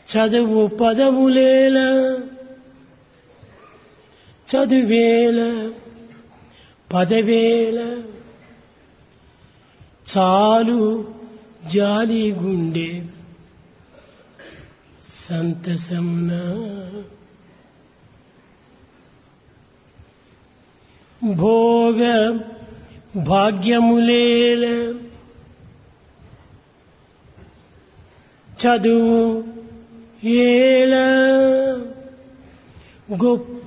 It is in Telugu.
చదువు పదవులేల చదువేల పదవేల చాలు జాలి గుండె సంతసమున భోగ భాగ్యములేల చదువు ఏల గొప్ప